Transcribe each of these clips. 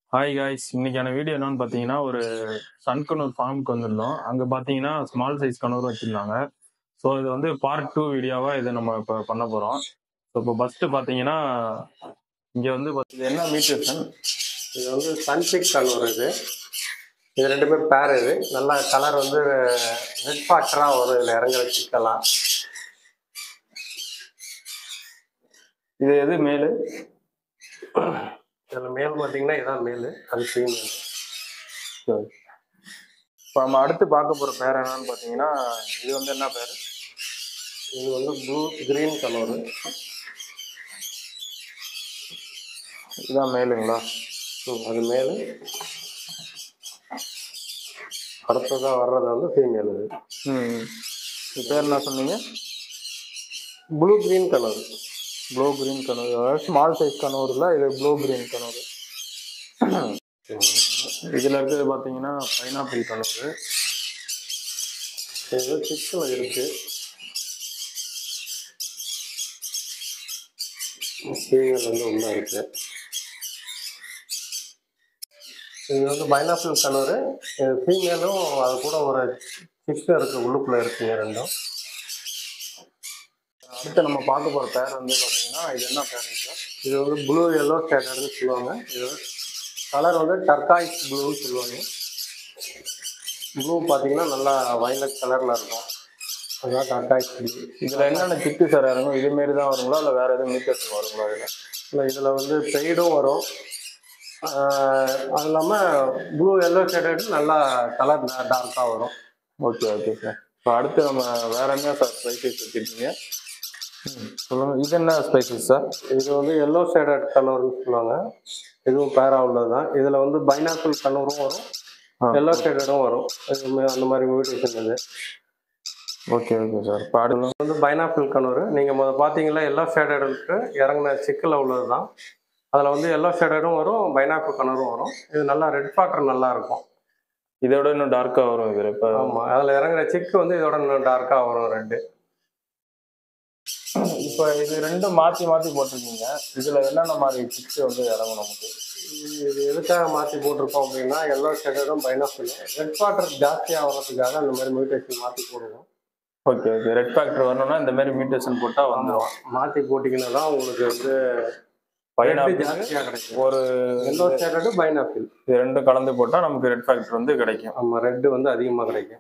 Hi guys இன்னைக்கான video என்னன்னு பார்த்தீங்கன்னா ஒரு சன்கனூர் ஃபார்முக்கு வந்திருந்தோம் அங்கே பார்த்தீங்கன்னா ஸ்மால் சைஸ் கனூர் வச்சிருந்தாங்க ஸோ இது வந்து பார்ட் டூ வீடியோவாக இதை நம்ம இப்போ பண்ண போகிறோம் ஸோ இப்போ ஃபஸ்ட்டு பார்த்தீங்கன்னா இங்கே வந்து பாத்தி- இது என்ன மீட்டர் சன் இது வந்து சன்பிக் கலர் இது இது ரெண்டுமே பேர் இது நல்லா கலர் வந்து ரெட் ஃபாக்டராக வரும் இதில் இறங்குற சிக்கெல்லாம் இது எது மேலு இதில் மேல் பார்த்தீங்கன்னா இதான் மேல் அது ஃபீமேல் இப்போ நம்ம அடுத்து பார்க்க போகிற பேர் என்னன்னு பார்த்தீங்கன்னா இது வந்து என்ன பேர் இது வந்து ப்ளூ கிரீன் கலரு இதுதான் மேலுங்களா அது மேல் அடுத்ததாக வர்றது வந்து ஃபீமேல் இது ம் இது பேர் என்ன சொன்னீங்க blue green colour blue green கனூர் அதாவது ஸ்மால் சைஸ் கனூரில் இது ப்ளூ கிரீன் கனூர் இதில் இருக்கிறது பார்த்தீங்கன்னா பைனாப்பிள் கனூர் இது சிக்கில் இருக்குது ஃபீமேல் வந்து உள்ளே இருக்குது இது வந்து பைனாப்பிள் கலரு இது ஃபீமேலும் அது கூட ஒரு சிக்கு இருக்குது உள்ளுக்குள்ளே இருக்குங்க ரெண்டும் அடுத்து நம்ம பார்க்க போகிற பேர் வந்து பார்த்தீங்கன்னா இது என்ன பேருங்க சார் இது வந்து ப்ளூ எல்லோ ஸ்டேட்டர்னு சொல்லுவாங்க இது கலர் வந்து டர்காய்ஸ் ப்ளூன்னு சொல்லுவாங்க ப்ளூ பார்த்தீங்கன்னா நல்லா வயலட் கலரில் இருக்கும் அதுதான் டர்காய்ஸ் ப்ளூ இதில் என்னென்ன சிக்கு சார் இறங்கும் இது மாரி தான் வருங்களா இல்லை வேறு எதுவும் மீட்டர்ஸ் வருங்களா இதில் இல்லை இதில் வந்து பெய்டும் வரும் ஆஹ் அது இல்லாமல் ப்ளூ எல்லோ ஷேடட் நல்லா கலர் டார்க்காக வரும் ஓகே ஓகே சார் இப்போ அடுத்து நம்ம வேற என்ன சார் ஸ்பைசஸ் வச்சுருக்கீங்க சொல்லுங்கள் இது என்ன ஸ்பைசஸ் சார் இது வந்து எல்லோ ஷேடட் கலர்னு சொல்லுவாங்க இதுவும் பேரா உள்ளது தான் இதில் வந்து பைனாப்பிள் கலரும் வரும் ஆ. எல்லோ ஷேடடும் வரும் இது மே- அந்த மாதிரி மியூட்டேஷன் இது ஓகே ஓகே சார் இப்போ அடுத்து இது வந்து பைனாப்பிள் கலரு நீங்கள் முதல் பார்த்தீங்களா எல்லோ ஷேடடுக்கு இறங்கின சிக்கில் உள்ளது தான் அதில் வந்து எல்லோ ஷேடடும் வரும் பைனாப்பிள் கலரும் வரும் இது நல்லா ரெட் பாட்டர் நல்லா இருக்கும் இதோட இன்னும் டார்க்காக வரும் இதில் இப்போ ஆமாம் அதில் இறங்குற சிக்கு வந்து இதோட இன்னும் டார்க்காக வரும் ரெட்டு இப்போ இது ரெண்டும் மாற்றி மாற்றி போட்டிருக்கீங்க இதில் என்னென்ன மாதிரி சிக்ஸ் வந்து இறங்கும் நமக்கு இது எதுக்காக மாற்றி போட்டிருக்கோம் அப்படின்னா எல்லோ ஷேடடும் பைனாப்பிள் ரெட் வாட்டர் ஜாஸ்தியாக வர்றதுக்காக அந்த மாதிரி மியூட்டேஷன் மாற்றி போடுவோம் ஓகே ஓகே ரெட் ஃபேக்டர் வரணும்னா இந்த மாதிரி மியூட்டேஷன் போட்டால் வந்துடும் மாற்றி போட்டிங்கன்னா தான் உங்களுக்கு வந்து ரெட் பைனாப்பிள் ஜாஸ்தியாக கிடைக்கும் ஒரு எல்லோ ஷேடடு பைனாப்பிள் இது ரெண்டும் கலந்து போட்டால் நமக்கு ரெட் ஃபேக்டர் வந்து கிடைக்கும் ஆமாம் ரெட்டு வந்து அதிகமாக கிடைக்கும்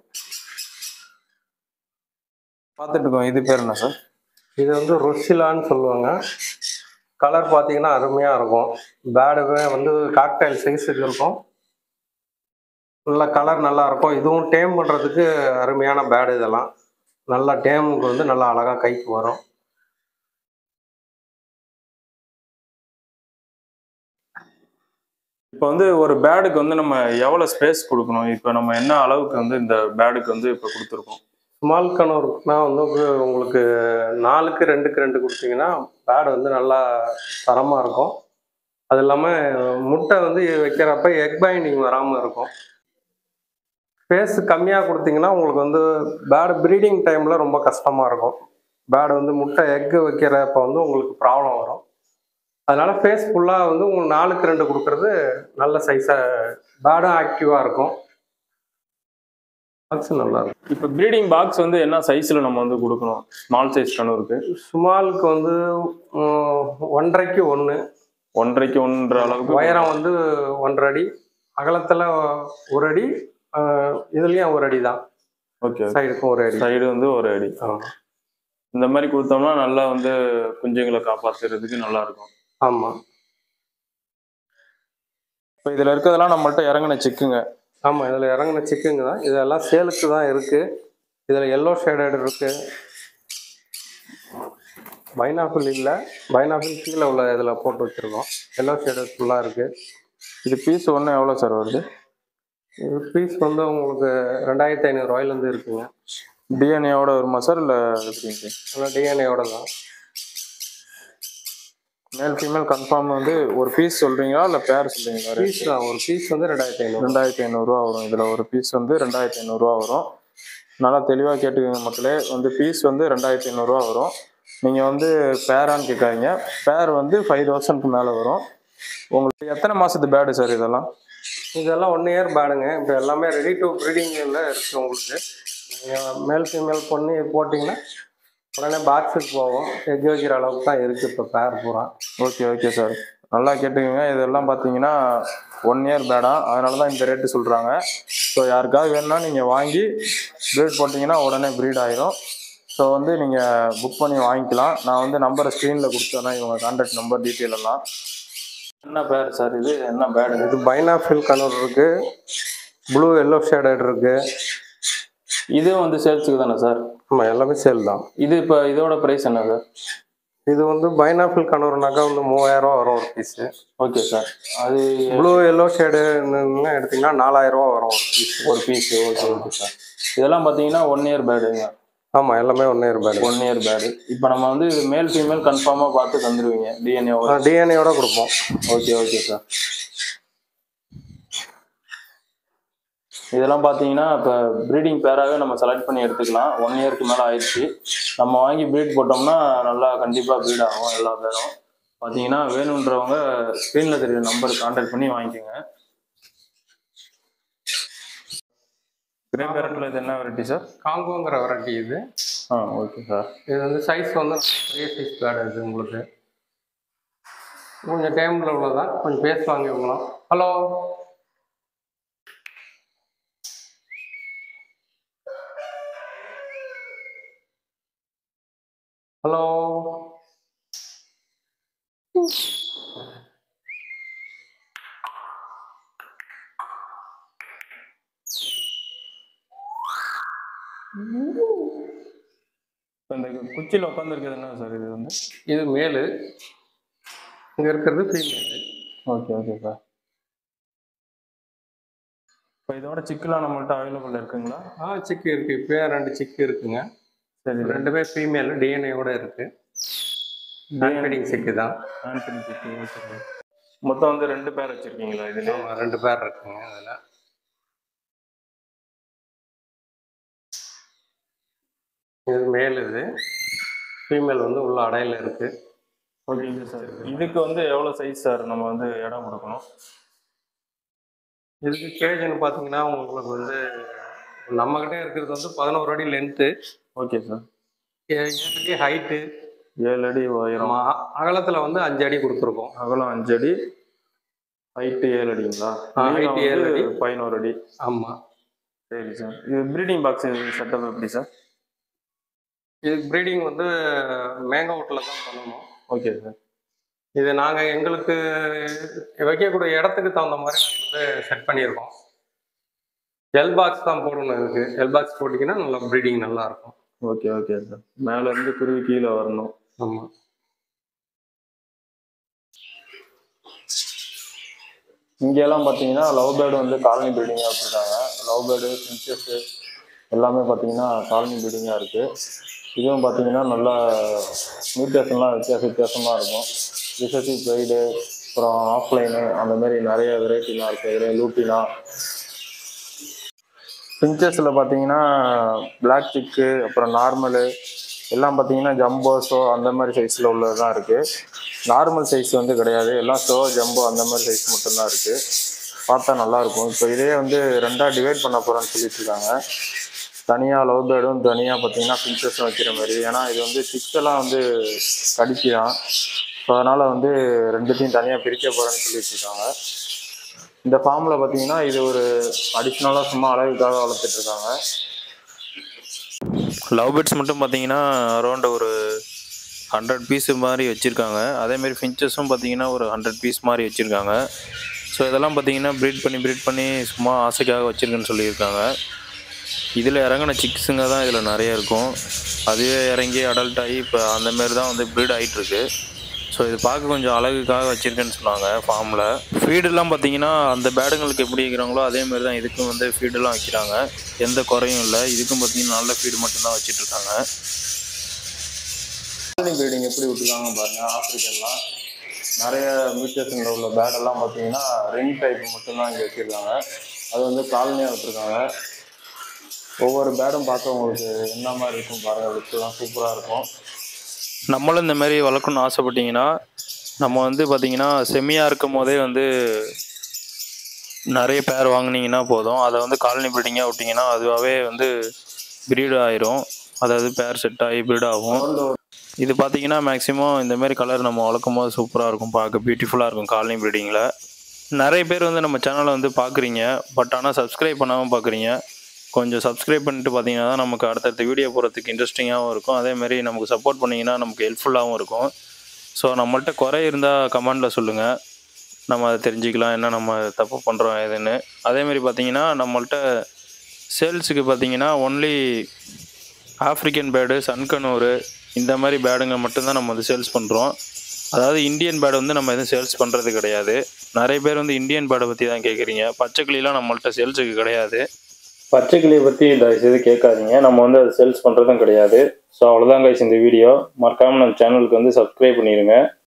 பார்த்துட்டு இருக்கோம் இது பேர் என்ன சார் இது வந்து ரொசிலான்னு சொல்லுவாங்க கலர் பார்த்தீங்கன்னா அருமையாக இருக்கும் பேடுவே வந்து காக்டைல் சைஸுக்கு இருக்கும் நல்லா கலர் நல்லா இருக்கும் இதுவும் டேம் பண்ணுறதுக்கு அருமையான பேடு இதெல்லாம் நல்லா டேமுக்கு வந்து நல்லா அழகாக கைக்கு வரும் இப்போ வந்து ஒரு பேடுக்கு வந்து நம்ம எவ்வளோ ஸ்பேஸ் கொடுக்கணும் இப்போ நம்ம என்ன அளவுக்கு வந்து இந்த பேடுக்கு வந்து இப்போ கொடுத்துருக்கோம் ஸ்மால் கனோருக்குனா வந்து உங்க- உங்களுக்கு நாலுக்கு ரெண்டுக்கு ரெண்டு கொடுத்தீங்கன்னா பேடு வந்து நல்லா தரமாக இருக்கும் அது இல்லாமல் முட்டை வந்து வைக்கிறப்ப எக் பைண்டிங் வராமல் இருக்கும் ஸ்பேஸ் கம்மியாக கொடுத்தீங்கன்னா உங்களுக்கு வந்து பேடு ப்ரீடிங் டைமில் ரொம்ப கஷ்டமாக இருக்கும் பேடு வந்து முட்டை எக்கு வைக்கிறப்ப வந்து உங்களுக்கு ப்ராப்ளம் வரும் அதனால ஃபேஸ் ஃபுல்லாக வந்து உங்களுக்கு நாலுக்கு ரெண்டு கொடுக்கறது நல்ல சைஸாக பேடும் ஆக்டிவாக இருக்கும் பாக்ஸ் நல்லா இருக்கும் இப்போ ப்ரீடிங் பாக்ஸ் வந்து என்ன சைஸில் நம்ம வந்து கொடுக்கணும் ஸ்மால் சைஸ் கனூருக்கு சுமாலுக்கு வந்து ம், ஒன்றரைக்கு ஒன்று ஒன்றரைக்கு ஒன்ற அளவுக்கு உயரம் வந்து ஒன்றரை அடி அகலத்தில் ஒரு அடி அஹ், இதுலயும் ஒரு அடி தான் ஓகே சைடுக்கும் ஒரு அடி சைடு வந்து ஒரு அடி ஆமாம் இந்த மாதிரி கொடுத்தோம்னா நல்லா வந்து குஞ்சுங்களை காப்பாத்துறதுக்கு நல்லா இருக்கும் ஆமாம் இப்போ இதில் இருக்கிறதெல்லாம் நம்மள்ட்ட இறங்கின சிக்குங்க ஆமாம் இதில் இறங்கின சிக்குங்க தான் இதெல்லாம் சேலுக்கு தான் இருக்குது இதில் எல்லோ ஷேடட் இருக்குது பைனாப்பிள் இல்லை பைனாப்பிள் கீழே உள்ள இதில் போட்டு வச்சுருக்கோம் எல்லோ ஷேடட் ஃபுல்லாக இருக்குது இது பீஸ் ஒன்று எவ்வளோ சார் வருது இது பீஸ் வந்து உங்களுக்கு ரெண்டாயிரத்தி ஐநூறுரூவாயிலேருந்து இருக்குங்க டிஎன்ஏவோட வருமா சார் இல்லை எப்படிங்க நல்லா டிஎன்ஏயோட தான் மேல் ஃபீமேல் கன்ஃபார்ம் வந்து ஒரு பீஸ் சொல்றீங்களா இல்லை பேர் சொல்றீங்களா பீஸ் தான் ஒரு பீஸ் வந்து ரெண்டாயிரத்தி ஐநூறு ரெண்டாயிரத்தி ஐநூறுரூவா வரும் இதில் ஒரு பீஸ் வந்து ரெண்டாயிரத்தி ஐநூறுரூவா வரும் நல்லா தெளிவாக கேட்டுக்கோங்க மக்களே வந்து பீஸ் வந்து ரெண்டாயிரத்தி ஐநூறுரூவா வரும் நீங்கள் வந்து பேரான்னு கேட்காதீங்க பேர் வந்து ஃபைவ் தௌசண்ட்க்கு மேலே வரும் உங்களுக்கு எத்தனை மாசத்து பேடு சார் இதெல்லாம் இதெல்லாம் ஒன் இயர் பேடுங்க இப்போ எல்லாமே ரெடி டு ப்ரீடிங்கில் இருக்குது உங்களுக்கு நீங்கள் மேல் ஃபீமேல் பொண்ணு போட்டிங்கன்னா உடனே பாக்ஸுக்கு போகும் எக் வைக்கிற அளவுக்கு தான் இருக்குது இப்போ பேர் பூரா ஓகே ஓகே சார் நல்லா கேட்டுக்கோங்க இதெல்லாம் பார்த்தீங்கன்னா ஒன் இயர் பேடா அதனால தான் இந்த ரேட்டு சொல்கிறாங்க ஸோ யாருக்காவது வேணும்னா நீங்கள் வாங்கி ப்ரீட் போட்டிங்கன்னா உடனே ப்ரீட் ஆயிரும் ஸோ வந்து நீங்கள் புக் பண்ணி வாங்கிக்கலாம் நான் வந்து நம்பரை ஸ்க்ரீனில் கொடுத்தேன்னா இவங்க கான்டாக்ட் நம்பர் டீட்டெயில் எல்லாம் என்ன பேர் சார் இது என்ன பேடு இது பைனாஃபில் கனூர் இருக்குது ப்ளூ எல்லோ ஷேடட் இருக்குது இது வந்து சேல்ஸுக்கு தானே சார் ஆமாம் எல்லாமே சேல் தான் இது இப்போ இதோட ப்ரைஸ் என்ன சார் இது வந்து பைனாஃபில் கனூர்னாக்கா வந்து மூவாயிரம் ரூபா வரும் ஒரு பீஸு ஓகே சார் அது ப்ளூ எல்லோ ஷேடுன்னு எடுத்திங்கன்னா நாலாயிரம் ரூபா வரும் ஒரு பீஸ் ஒரு பீஸ் ஓகே ஓகே சார் இதெல்லாம் பார்த்தீங்கன்னா ஒன் இயர் பேடுங்க ஆமாம் எல்லாமே ஒன் இயர் பேடு ஒன் இயர் பேடு இப்போ நம்ம வந்து இது மேல் ஃபீமேல் கன்ஃபார்மாக பார்த்து தந்துடுவீங்க டிஎன்ஏ டிஎன்ஏயோட கொடுப்போம் ஓகே ஓகே சார் இதெல்லாம் பார்த்தீங்கன்னா இப்போ ப்ரீடிங் பேராகவே நம்ம செலக்ட் பண்ணி எடுத்துக்கலாம் ஒன் இயருக்கு மேலே ஆயிடுச்சு நம்ம வாங்கி ப்ரீட் போட்டோம்னா நல்லா கண்டிப்பாக ப்ரீட் ஆகும் எல்லா பேரும் பார்த்தீங்கன்னா வேணுன்றவங்க ஸ்க்ரீனில் தெரியுற நம்பருக்கு கான்டாக்ட் பண்ணி வாங்கிக்கோங்க கிரே பேரட்டில் இது என்ன வெரைட்டி சார் காங்கோங்கிற வெரைட்டி இது ஆ ஓகே சார் இது வந்து சைஸ் வந்து பெரிய சைஸ் பேடு இது உங்களுக்கு கொஞ்சம் டைமில் உள்ளதான் கொஞ்சம் பேசுவாங்க இவங்களாம் ஹலோ ஹலோ இப்போ இந்த குச்சியில் உட்காந்துருக்கிறது என்ன சார் இது வந்து இது மேலு இங்கே இருக்கிறது ஃபீமேலு ஓகே ஓகே சார் இப்போ இதோட சிக்கெலாம் நம்மள்ட்ட அவைலபிள் இருக்குங்களா ஆ சிக்கு இருக்குது இப்போ ரெண்டு சிக்கு இருக்குங்க சரி ரெண்டுமே ஃபீமேல் டிஎன்ஏவோட இருக்குது ஹேண்ட்ஃபீடிங் சிக்கு தான் ஆன்சனி சிக்கு ஓகே சார் மொத்தம் வந்து ரெண்டு பேர் வச்சுருக்கீங்களா இதில் ஆமா, ரெண்டு பேர் இருக்குங்க அதில் இது மேல் இது ஃபீமேல் வந்து உள்ள அடையில இருக்கு ஓகேங்க சார் இதுக்கு வந்து எவ்வளோ சைஸ் சார் நம்ம வந்து இடம் கொடுக்கணும் இதுக்கு கேஜ்னு பார்த்தீங்கன்னா உங்களுக்கு வந்து நம்மக்கிட்ட இருக்கிறது வந்து பதினோரு அடி லென்த்து ஓகே சார் ஏழு அடி ஹைட்டு ஏழு அடி உயரம் அகலத்தில் வந்து அஞ்சு அடி கொடுத்துருக்கோம் அகலம் அஞ்சு அடி ஹைட்டு ஏழு அடிங்களா ஆ, நீளம் height ஏழு வந்து அடி. பதினோரு அடி ஆமாம் சரி சார் இது ப்ரீடிங் பாக்ஸ் செட்டப் எப்படி சார் இதுக்கு ப்ரீடிங் வந்து மேங்கோ அவுட்டில் தான் பண்ணணும் ஓகே சார் இது நாங்கள் எங்களுக்கு வைக்கக்கூடிய இடத்துக்கு தகுந்த மாதிரி நாங்க வந்து செட் பண்ணியிருக்கோம் எல் பாக்ஸ் தான் போடணும் இதுக்கு எல் பாக்ஸ் போட்டிங்கன்னா நல்லா ப்ரீடிங் நல்லா இருக்கும் ஓகே ஓகே சார் மேலே இருந்து குருவி கீழே வரணும் ஆமாம் இங்கெல்லாம் பார்த்தீங்கன்னா லவ் பேர்டு வந்து காலனி பில்டிங்காக வச்சுருக்காங்க லவ் பேர்டு பிரின்சஸ்ஸு எல்லாமே பார்த்தீங்கன்னா காலனி பில்டிங்காக இருக்குது இதுவும் பார்த்தீங்கன்னா நல்லா மியூட்டேஷன்லாம் வித்தியாச வித்தியாசமாக இருக்கும் ரிசர்ச்சி ப்ரைடு அப்புறம் ஆஃப்லைனு அந்த மாதிரி நிறைய வெரைட்டிலாம் இருக்குது இதில் லூட்டினா பிரின்சஸில் பார்த்தீங்கன்னா பிளாக் சிக்கு அப்புறம் நார்மலு எல்லாம் பார்த்தீங்கன்னா ஜம்போஸோ அந்த மாதிரி சைஸில் உள்ளது தான் இருக்குது நார்மல் சைஸ் வந்து கிடையாது எல்லாம் ஷோ ஜம்போ அந்த மாதிரி சைஸ் மட்டும்தான் இருக்குது பார்த்தா நல்லாயிருக்கும் இப்போ இதே வந்து ரெண்டாக டிவைட் பண்ண போகிறோன்னு சொல்லிட்டு இருக்காங்க தனியாக லவ் பேர்டும் தனியாக பார்த்தீங்கன்னா பிரின்சஸும் வைக்கிற மாதிரி ஏன்னா இது வந்து சிக்ஸ் எல்லாம் வந்து கடிக்கிறான் ஸோ அதனால் வந்து ரெண்டுத்தையும் தனியாக பிரிக்க போகிறேன்னு சொல்லிட்டு இருக்காங்க இந்த ஃபார்மில் பார்த்தீங்கன்னா இது ஒரு அடிஷ்னலாக சும்மா அழகுக்காக வளர்த்துட்டு இருக்காங்க லவ் பேர்ட்ஸ் மட்டும் பார்த்தீங்கன்னா அரௌண்ட் ஒரு ஹண்ட்ரட் பீஸ் மாதிரி வச்சுருக்காங்க அதேமாரி ஃபின்ச்சஸும் பார்த்தீங்கன்னா ஒரு ஹண்ட்ரட் பீஸ் மாதிரி வச்சுருக்காங்க ஸோ இதெல்லாம் பார்த்தீங்கன்னா ப்ரீட் பண்ணி ப்ரீட் பண்ணி சும்மா ஆசைக்காக வச்சுருக்குன்னு சொல்லியிருக்காங்க இதில் இறங்கின சிக்ஸுங்க தான் இதில் நிறைய இருக்கும் அதுவே இறங்கி அடல்ட் ஆகி இப்போ அந்த மாரி தான் வந்து ப்ரீட் ஆகிட்டுருக்கு ஸோ இது பார்க்க கொஞ்சம் அழகுக்காக வச்சுருக்கேன்னு சொன்னாங்க ஃபார்மில் ஃபீடெல்லாம் பார்த்தீங்கன்னா அந்த பேடுங்களுக்கு எப்படி வைக்கிறாங்களோ அதே மாதிரி தான் இதுக்கும் வந்து ஃபீடெல்லாம் வைக்கிறாங்க எந்த குறையும் இல்லை இதுக்கும் பார்த்தீங்கன்னா நல்ல ஃபீடு மட்டும்தான் வச்சிட்ருக்காங்க ப்ரீடிங் எப்படி விட்டுருக்காங்க பாருங்க ஆஃப்ரிக்கன்லாம் நிறைய மியூட்டேஷனில் உள்ள பேடெல்லாம் பார்த்தீங்கன்னா ரிங் டைப் மட்டும்தான் இங்கே வச்சுருக்காங்க அது வந்து காலனியாக விட்டுருக்காங்க ஒவ்வொரு பேடும் பார்க்க உங்களுக்கு என்ன மாதிரி இருக்கும் பாருங்கள் லுக்கெல்லாம் சூப்பராக இருக்கும் நம்மளும் இந்த மாதிரி வளர்க்கணும்னு ஆசைப்பட்டீங்கன்னா நம்ம வந்து பார்த்தீங்கன்னா செமியாக இருக்கும் போதே வந்து நிறைய பேர் வாங்குனீங்கன்னா போதும் அதை வந்து காலனி ப்ரீடிங்காக விட்டிங்கன்னா அதுவாகவே வந்து ப்ரீட் ஆயிரும் அதாவது பேர் செட் ஆகி ப்ரீட் ஆகும் இது பார்த்தீங்கன்னா மேக்ஸிமம் இந்த மாதிரி கலர் நம்ம வளர்க்கும் போது சூப்பராக இருக்கும் பார்க்க பியூட்டிஃபுல்லாக இருக்கும் காலனி ப்ரீடிங்கில் நிறைய பேர் வந்து நம்ம சேனலை வந்து பார்க்குறீங்க பட் ஆனால் சப்ஸ்கிரைப் பண்ணாமல் பார்க்குறீங்க கொஞ்சம் சப்ஸ்கிரைப் பண்ணிட்டு பார்த்தீங்கன்னா தான் நமக்கு அடுத்தடுத்த வீடியோ போகிறதுக்கு இன்ட்ரெஸ்டிங்காகவும் இருக்கும் அதேமாதிரி நமக்கு சப்போர்ட் பண்ணிங்கன்னா நமக்கு ஹெல்ப்ஃபுல்லாகவும் இருக்கும் ஸோ நம்மள்ட்ட குறை இருந்தால் கமெண்டில் சொல்லுங்கள் நம்ம அதை தெரிஞ்சுக்கலாம் என்ன நம்ம தப்பு பண்ணுறோம் ஏதுன்னு அதேமாரி பார்த்தீங்கன்னா நம்மள்ட்ட சேல்ஸுக்கு பார்த்தீங்கன்னா ஒன்லி ஆஃப்ரிக்கன் பேர்டு சன்கனூர் இந்த மாதிரி பேடுங்க மட்டும்தான் நம்ம வந்து சேல்ஸ் பண்ணுறோம் அதாவது இந்தியன் பேர்டு வந்து நம்ம எதுவும் சேல்ஸ் பண்ணுறது கிடையாது நிறைய பேர் வந்து இந்தியன் பேர்டை பற்றி தான் கேட்குறீங்க பச்சைக்கிளிலாம் நம்மள்ட்ட சேல்ஸுக்கு கிடையாது பச்சைக்கிளியை பற்றி தயவுசெய்து கேட்காதீங்க நம்ம வந்து அதை சேல்ஸ் பண்ணுறதும் கிடையாது ஸோ அவ்வளோதான் கைஸ் இந்த வீடியோ மறக்காமல் நம்ம சேனலுக்கு வந்து சப்ஸ்கிரைப் பண்ணிடுங்க